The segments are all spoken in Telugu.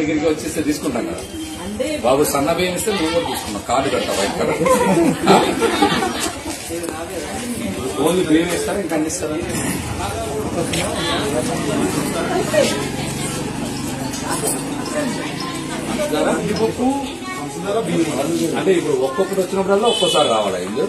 దగ్గరికి వచ్చేస్తే తీసుకుంటాం కదా అంటే బాబు సన్న బియ్యం ఇస్తే నువ్వు కూడా తీసుకున్నావు కార్డు కట్టావు వైట్ కలర్ ఓన్లీ బియ్యం ఇస్తారా ఇంకా అన్ని ఇస్తారా ఇస్తారా? జీడిపప్పు, పంచదార, బియ్యం. అంటే ఇప్పుడు ఒక్కొక్కటి వచ్చినప్పుడల్లా ఒక్కోసారి రావాలా ఇల్లు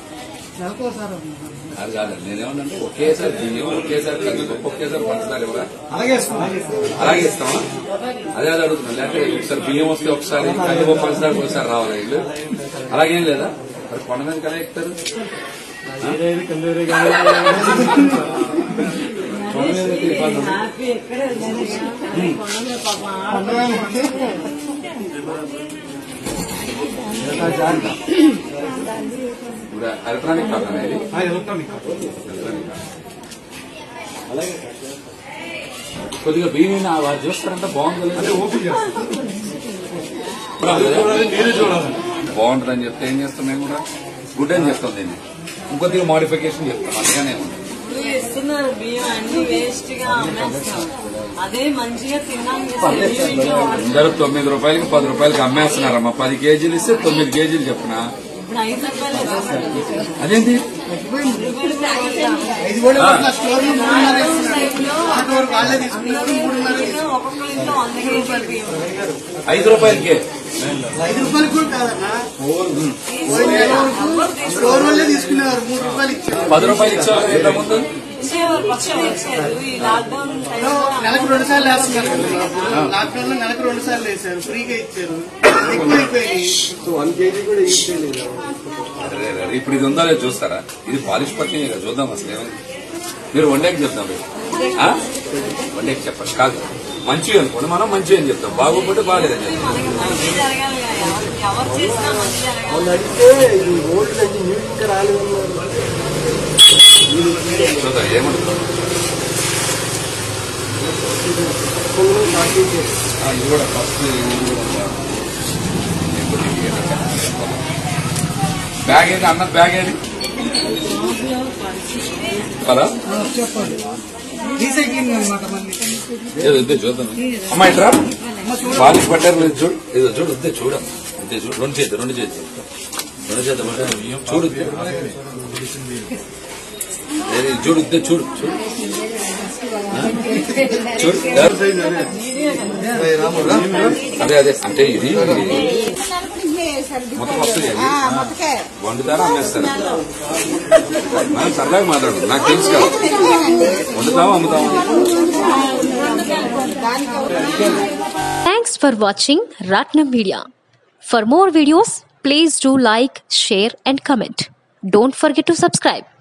అది కాదు నేనేమన్నంటే ఒకేసారి బియ్యం ఒకేసారి కందిపప్పు ఒకేసారి పంచదార ఇవ్వరా అలాగే ఇస్తాం. అలాగే ఇస్తామా అదే అది అడుగుతున్నా లేకపోతే ఒకసారి బియ్యం వస్తే ఒకసారి కందిపప్పు పంచదార ఒకసారి రావాలా ఇల్లు అలాగేం లేదా మరి కొండ మీద కదా ఎక్కుతారు ఏరేది, కందేరే కానీ కొండ మీద ఎక్కి ఇబ్బంది ఉంది. హ్యాపీ ఎక్కడే ఉందని కొండ మీద పాపం ఆడ- ఇప్పుడు ఎలక్ట్రానిక్ కాదు అనేది ఆ, ఎలక్ట్రానిక్ ఎలక్ట్రానిక్ కొద్దిగా బియ్యం వారు చూస్తారంటే బాగుంది అంటే ఓపెన్ చేస్తాం బాగుంటుందా? చూడాలి, మీరే చూడాలి బాగుంటుందని చెప్తే ఏం చేస్తాం మేము కూడా గుడ్ అని చెప్తాం దీన్ని ఇంకొద్దిగా మోడిఫికేషన్ చెప్తాం అందుకనే ఉంది ఇప్పుడు ఇస్తున్నారు బియ్యం అన్ని వేస్ట్ గా అమ్మేస్తాం అదే మంచిగా తిన్నాం చేస్తే బియ్యం ఇంట్లో వాడుతున్నాం. అందరూ తొమ్మిది రూపాయలకి పది రూపాయలకి అమ్మేస్తున్నారమ్మా పది కేజీలు ఇస్తే తొమ్మిది కేజీలు చెప్పిన ఇప్పుడు ఐదు రూపాయలు ఇస్తున్నారు. అదేంటి ఇది కూడా ఆ. ఒక స్టోర్ లో మూడున్నర ఇస్తున్నారు. టైంలో ఆటో వరకు వాళ్ళే తీసుకున్నారు మూడున్నర ఇస్తున్నారు. ఒక్కొక్క ఇంట్లో వంద కేజీలు బియ్యం ఐదు రూపాయలకే ఐదు రూపాయలు కూడా కాదన్నా ఉమ్. స్టోర్ వాళ్ళే తీసుకునేవారు మూడు రూపాయలు ఇచ్చారు పది రూపాయలు ఇచ్చేవాళ్ళు ఎంత ముందు ఇచ్చేవారు పక్కన ఇచ్చారు ఈ లాక్డౌన్ టైంలో నెలకు రెండు సార్లు వేస్తున్నారు కదా. లాక్డౌన్ లో నెలకు రెండు సార్లు వేశారు ఫ్రీగా ఇచ్చారు ఎక్కువ అయిపోయి వన్ కేజీ కూడా ఇచ్చేయలేదు అరే, అరే, అరే, ఇప్పుడు ఇది ఉందా లేదో చూస్తారా ఇది పాలిష్ పట్టినే కదా చూద్దాం అసలు ఏమని మీరు వండేకి చెప్తాం మీరు ఆ? వండేకి చెప్పండి కాదు మంచిగా అనుకోండి మనం మంచిగా అని చెప్తాం బాగోకపోతే బాగాలేదని చెప్తాం మనకి మంచి జరగాలి కదా. ఎవరు- ఎవరు చేసినా మంచి జరగాలి అడిగితే ఇది ఓల్డ్ నుంచి న్యూస్ ఇంకా రాలేదన్నారు చూద్దాం ఏమంటారు ఆ, ఇది కూడా ఫస్ట్ ఇది కూడా బ్యాగ్ ఏది అన్న బ్యాగ్ ఏది కదా చెప్పండి రీసైక్లింగ్ అనమాట మళ్ళీ ఏదో ఇద్దే చూద్దాం అమ్మా ఇట్రా పాలిష్ పట్టారు లేదు చూడు ఏదో చూడు ఇద్దే చూడమ్మ ఇద్దే చూడు రెండు చేద్దాం రెండు చేద్దాం రెండు చేద్దాం చూడు ఇద్దే. ఏది చూడు ఇద్దే చూడు చూడు ఆ? చూడు అదే అదే అంటే ఇది మొత్తం వస్తుంది అది వండుతారా అమ్మేస్తారు మనం సరదాగా మాట్లాడు నాకు తెలుసు కదా వండుతావా అమ్ముతావా Thanks for watching Ratnam Media. For more videos, please do like, share, and comment. Don't forget to subscribe.